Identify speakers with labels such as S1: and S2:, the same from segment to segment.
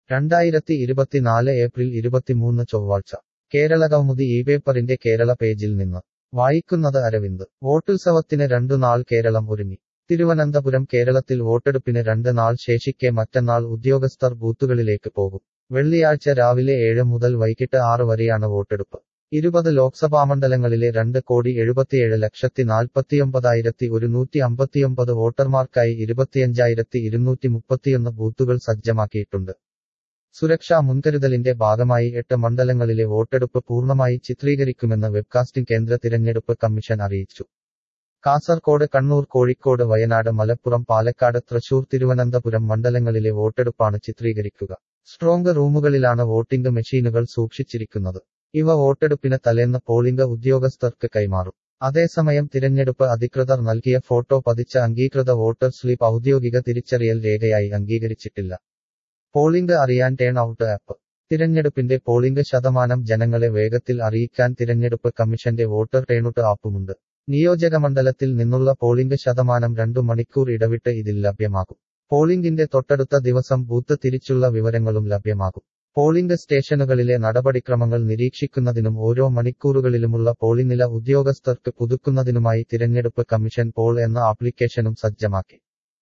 S1: രണ്ടായിരത്തി ഇരുപത്തിനാല് ഏപ്രിൽ ഇരുപത്തിമൂന്ന് ചൊവ്വാഴ്ച കേരള കൗമുദി ഈ പേപ്പറിന്റെ കേരള പേജിൽ നിന്ന് വായിക്കുന്നത് അരവിന്ദ് വോട്ടുത്സവത്തിന് രണ്ടു നാൾ കേരളം ഒരുങ്ങി തിരുവനന്തപുരം കേരളത്തിൽ വോട്ടെടുപ്പിന് രണ്ട് നാൾ ശേഷിക്കെ മറ്റന്നാൾ ഉദ്യോഗസ്ഥർ ബൂത്തുകളിലേക്ക് പോകും വെള്ളിയാഴ്ച രാവിലെ ഏഴ് മുതൽ വൈകിട്ട് ആറ് വരെയാണ് വോട്ടെടുപ്പ് ഇരുപത് ലോക്സഭാമണ്ഡലങ്ങളിലെ രണ്ട് കോടി എഴുപത്തിയേഴ് ലക്ഷത്തി നാൽപ്പത്തിയൊമ്പതായിരത്തി ഒരുന്നൂറ്റി അമ്പത്തിയൊമ്പത് വോട്ടർമാർക്കായി ഇരുപത്തിയഞ്ചായിരത്തി ഇരുന്നൂറ്റി മുപ്പത്തിയൊന്ന് ബൂത്തുകൾ സജ്ജമാക്കിയിട്ടുണ്ട് സുരക്ഷാ മുൻകരുതലിന്റെ ഭാഗമായി എട്ട് മണ്ഡലങ്ങളിലെ വോട്ടെടുപ്പ് പൂർണ്ണമായി ചിത്രീകരിക്കുമെന്ന് വെബ്കാസ്റ്റിംഗ് കേന്ദ്ര തിരഞ്ഞെടുപ്പ് കമ്മീഷൻ അറിയിച്ചു കാസർകോട് കണ്ണൂർ കോഴിക്കോട് വയനാട് മലപ്പുറം പാലക്കാട് തൃശൂർ തിരുവനന്തപുരം മണ്ഡലങ്ങളിലെ വോട്ടെടുപ്പാണ് ചിത്രീകരിക്കുക സ്ട്രോങ് റൂമുകളിലാണ് വോട്ടിംഗ് മെഷീനുകൾ സൂക്ഷിച്ചിരിക്കുന്നത് ഇവ വോട്ടെടുപ്പിന് തലേന്ന് പോളിംഗ് ഉദ്യോഗസ്ഥർക്ക് കൈമാറും അതേസമയം തിരഞ്ഞെടുപ്പ് അധികൃതർ നൽകിയ ഫോട്ടോ പതിച്ച അംഗീകൃത വോട്ടർ സ്ലിപ്പ് ഔദ്യോഗിക തിരിച്ചറിയൽ രേഖയായി അംഗീകരിച്ചിട്ടില്ല പോളിംഗ് അറിയാൻ ടേൺ ഔട്ട് ആപ്പ് തിരഞ്ഞെടുപ്പിന്റെ പോളിംഗ് ശതമാനം ജനങ്ങളെ വേഗത്തിൽ അറിയിക്കാൻ തിരഞ്ഞെടുപ്പ് കമ്മീഷന്റെ വോട്ടർ ടേണുട്ട് ആപ്പുമുണ്ട് നിയോജകമണ്ഡലത്തിൽ നിന്നുള്ള പോളിംഗ് ശതമാനം രണ്ടു മണിക്കൂർ ഇടവിട്ട് ഇതിൽ ലഭ്യമാകും പോളിംഗിന്റെ തൊട്ടടുത്ത ദിവസം ബൂത്ത് തിരിച്ചുള്ള വിവരങ്ങളും ലഭ്യമാകും പോളിംഗ് സ്റ്റേഷനുകളിലെ നടപടിക്രമങ്ങൾ നിരീക്ഷിക്കുന്നതിനും ഓരോ മണിക്കൂറുകളിലുമുള്ള പോളിംഗ് നില ഉദ്യോഗസ്ഥർക്ക് പുതുക്കുന്നതിനുമായി തിരഞ്ഞെടുപ്പ് കമ്മീഷൻ പോൾ എന്ന ആപ്ലിക്കേഷനും സജ്ജമാക്കി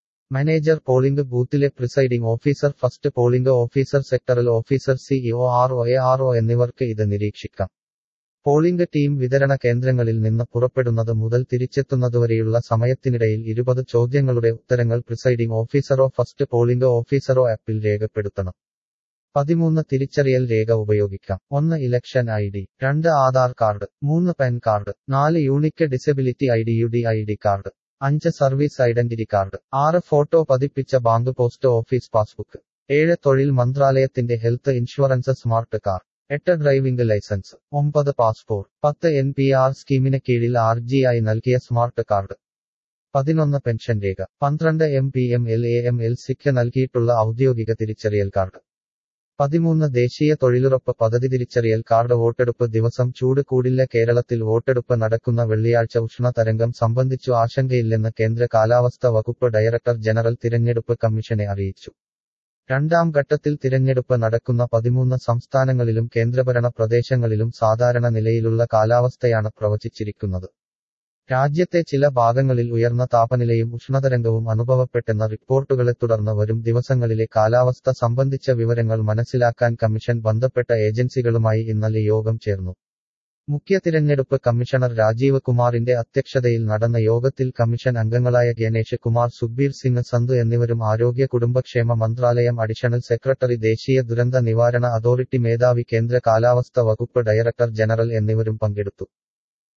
S1: manager polling booth presiding officer first polling officer sectoral officer CEO R O A R O എന്നിവർക്ക് ഇത് നിരീക്ഷിക്കാം പോളിംഗ് ടീം വിതരണ കേന്ദ്രങ്ങളിൽ നിന്ന് പുറപ്പെടുന്നത് മുതൽ തിരിച്ചെത്തുന്നതുവരെയുള്ള സമയത്തിനിടയിൽ ഇരുപത് ചോദ്യങ്ങളുടെ ഉത്തരങ്ങൾ പ്രിസൈഡിംഗ് ഓഫീസറോ ഫസ്റ്റ് പോളിംഗ് ഓഫീസറോ ആപ്പിൽ രേഖപ്പെടുത്തണം പതിമൂന്ന് തിരിച്ചറിയൽ രേഖ ഉപയോഗിക്കാം ഒന്ന് ഇലക്ഷൻ ഐ ഡി രണ്ട് ആധാർ കാർഡ് മൂന്ന് പാൻ കാർഡ് നാല് unique disability I D U D I D card അഞ്ച് സർവീസ് ഐഡന്റിറ്റി കാർഡ് ആറ് ഫോട്ടോ പതിപ്പിച്ച ബാങ്ക് പോസ്റ്റ് ഓഫീസ് പാസ്ബുക്ക് ഏഴ് തൊഴിൽ മന്ത്രാലയത്തിന്റെ ഹെൽത്ത് ഇൻഷുറൻസ് സ്മാർട്ട് കാർ എട്ട് ഡ്രൈവിംഗ് ലൈസൻസ് ഒമ്പത് പാസ്പോർട്ട് പത്ത് എൻ പി ആർ സ്കീമിന് കീഴിൽ ആർ ജി ആയി നൽകിയ സ്മാർട്ട് കാർഡ് പതിനൊന്ന് പെൻഷൻ രേഖ പന്ത്രണ്ട് M P M L A M L സിക്ക് നൽകിയിട്ടുള്ള ഔദ്യോഗിക തിരിച്ചറിയൽ കാർഡ് പതിമൂന്ന് ദേശീയ തൊഴിലുറപ്പ് പദ്ധതി തിരിച്ചറിയൽ കാർഡ് വോട്ടെടുപ്പ് ദിവസം ചൂട് കൂടില്ല കേരളത്തിൽ വോട്ടെടുപ്പ് നടക്കുന്ന വെള്ളിയാഴ്ച ഉഷ്ണതരംഗം സംബന്ധിച്ചു ആശങ്കയില്ലെന്ന് കേന്ദ്ര കാലാവസ്ഥ വകുപ്പ് ഡയറക്ടർ ജനറൽ തിരഞ്ഞെടുപ്പ് കമ്മീഷനെ അറിയിച്ചു രണ്ടാം ഘട്ടത്തിൽ തിരഞ്ഞെടുപ്പ് നടക്കുന്ന പതിമൂന്ന് സംസ്ഥാനങ്ങളിലും കേന്ദ്രഭരണ പ്രദേശങ്ങളിലും സാധാരണ നിലയിലുള്ള കാലാവസ്ഥയാണ് പ്രവചിച്ചിരിക്കുന്നത് രാജ്യത്തെ ചില ഭാഗങ്ങളിൽ ഉയർന്ന താപനിലയും ഉഷ്ണതരംഗവും അനുഭവപ്പെട്ടെന്ന റിപ്പോർട്ടുകളെ തുടർന്ന് വരും ദിവസങ്ങളിലെ കാലാവസ്ഥ സംബന്ധിച്ച വിവരങ്ങൾ മനസ്സിലാക്കാൻ കമ്മീഷൻ ബന്ധപ്പെട്ട ഏജൻസികളുമായി ഇന്നലെ യോഗം ചേർന്നു മുഖ്യ തിരഞ്ഞെടുപ്പ് കമ്മീഷണർ രാജീവ് കുമാറിന്റെ അധ്യക്ഷതയിൽ നടന്ന യോഗത്തിൽ കമ്മീഷൻ അംഗങ്ങളായ ഗണേഷ് കുമാർ സുഖ്ബീർ സിംഗ് സന്ധു എന്നിവരും ആരോഗ്യ കുടുംബക്ഷേമ മന്ത്രാലയം അഡീഷണൽ സെക്രട്ടറി ദേശീയ ദുരന്ത നിവാരണ അതോറിറ്റി മേധാവി കേന്ദ്ര കാലാവസ്ഥ വകുപ്പ് ഡയറക്ടർ ജനറൽ എന്നിവരും പങ്കെടുത്തു